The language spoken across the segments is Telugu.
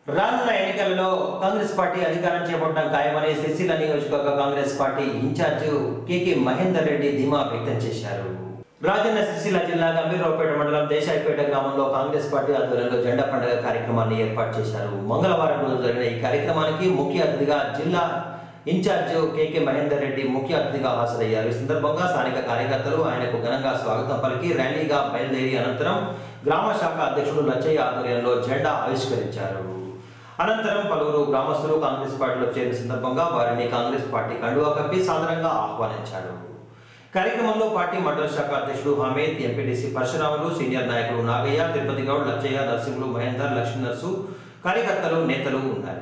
రానున్న ఎన్నికలలో కాంగ్రెస్ పార్టీ అధికారం చేపట్టడం ఖాయమని సిరిసిల్ల నియోజకవర్గ Congress party incharge KK Mahender Reddy ధీమా వ్యక్తం చేశారు రాజన్న సిరిసిల్ల జిల్లా గంభీరరావుపేట మండలం దేశాయిపేట గ్రామంలో కాంగ్రెస్ పార్టీ ఆధ్వర్యంలో జెండా పండుగ కార్యక్రమాన్ని ఏర్పాటు చేశారు మంగళవారం రోజు జరిగిన ఈ కార్యక్రమానికి ముఖ్య అతిథిగా జిల్లా ఇన్ఛార్జ్ కేకే మహేందర్ రెడ్డి ముఖ్య అతిథిగా హాజరయ్యారు ఈ సందర్భంగా స్థానిక కార్యకర్తలు ఆయనకు ఘనంగా స్వాగతం పలికి ర్యాలీగా బయలుదేరి అనంతరం గ్రామ శాఖ అధ్యక్షుడు లచ్చయ్య ఆధ్వర్యంలో జెండా ఆవిష్కరించారు అనంతరం పలువురు గ్రామస్తులు కాంగ్రెస్ పార్టీలో చేరిన సందర్భంగా వారిని కాంగ్రెస్ పార్టీ కండువా కప్పి సాదరంగా ఆహ్వానించారు కార్యక్రమంలో పార్టీ మండల శాఖ అధ్యక్షుడు హమీద్ ఎంపీటీసీ పరశురాములు సీనియర్ నాయకులు నాగయ్య తిరుపతి గౌడ్ లచ్చయ్య నరసింహులు మహేందర్ లక్ష్మీ నర్సు కార్యకర్తలు నేతలు ఉన్నారు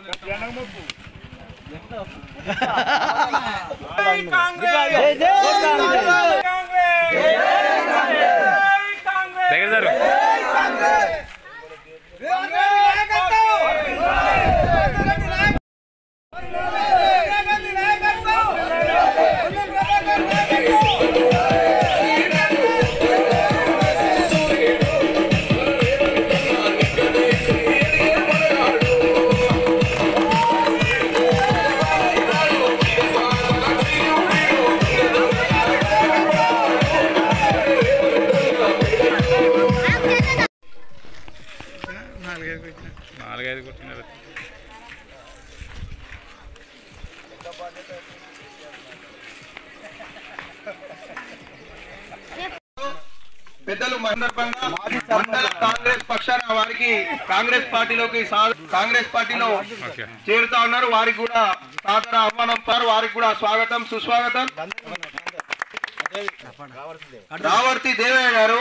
దగ్గర జరుగు. నాలుగైదు కొట్టినారు పెద్దలు సందర్భంగా మండల కాంగ్రెస్ పక్షాన వారికి కాంగ్రెస్ పార్టీలోకి సా- కాంగ్రెస్ పార్టీలో ఓకే చేరుతా ఉన్నారు వారికి కూడా సాదర ఆహ్వానం పారు వారికి కూడా స్వాగతం సుస్వాగతం రావర్తి దేవయ్య గారు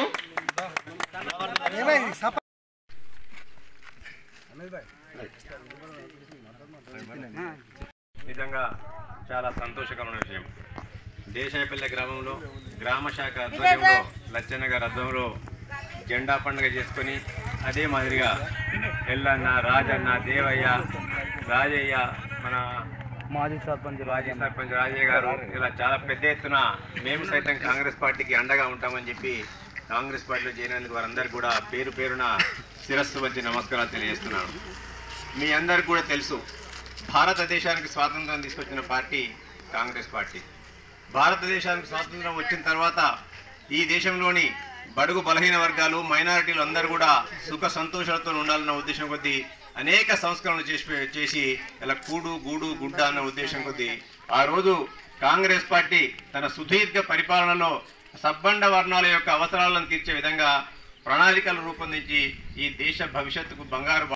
నిజంగా చాలా సంతోషకరమైన విషయం దేశాయపల్లె గ్రామంలో గ్రామ శాఖ ఆధ్వర్యంలో లచ్చన్న గారి ఆధ్వర్యంలో జెండా పండుగ చేసుకొని అదే మాదిరిగా ఎల్లన్న రాజన్న దేవయ్య రాజయ్య మన మాజీ సర్పంచ్ మాజీ సర్పంచ్ రాజయ్య గారు ఇలా చాలా పెద్ద ఎత్తున మేము సైతం కాంగ్రెస్ పార్టీకి అండగా ఉంటామని చెప్పి కాంగ్రెస్ పార్టీలో చేరినందుకు వారందరికీ కూడా పేరు పేరున శిరస్సు వచ్చి నమస్కారాలు తెలియజేస్తున్నాను మీ అందరికి కూడా తెలుసు భారతదేశానికి స్వాతంత్రం తీసుకొచ్చిన పార్టీ కాంగ్రెస్ పార్టీ భారతదేశానికి స్వాతంత్రం వచ్చిన తర్వాత ఈ దేశంలోని బడుగు బలహీన వర్గాలు మైనారిటీలు అందరూ కూడా సుఖ సంతోషాలతో ఉండాలన్న ఉద్దేశం కొద్దీ అనేక సంస్కరణలు చేసి చేసి ఇలా కూడు గూడు గుడ్డ అన్న ఉద్దేశం కొద్దీ ఆ రోజు కాంగ్రెస్ పార్టీ తన సుదీర్ఘ పరిపాలనలో సబ్బండ వర్ణాల యొక్క అవసరాలను తీర్చే విధంగా ప్రణాళికలు రూపొందించి ఈ దేశ భవిష్యత్తుకు బంగారు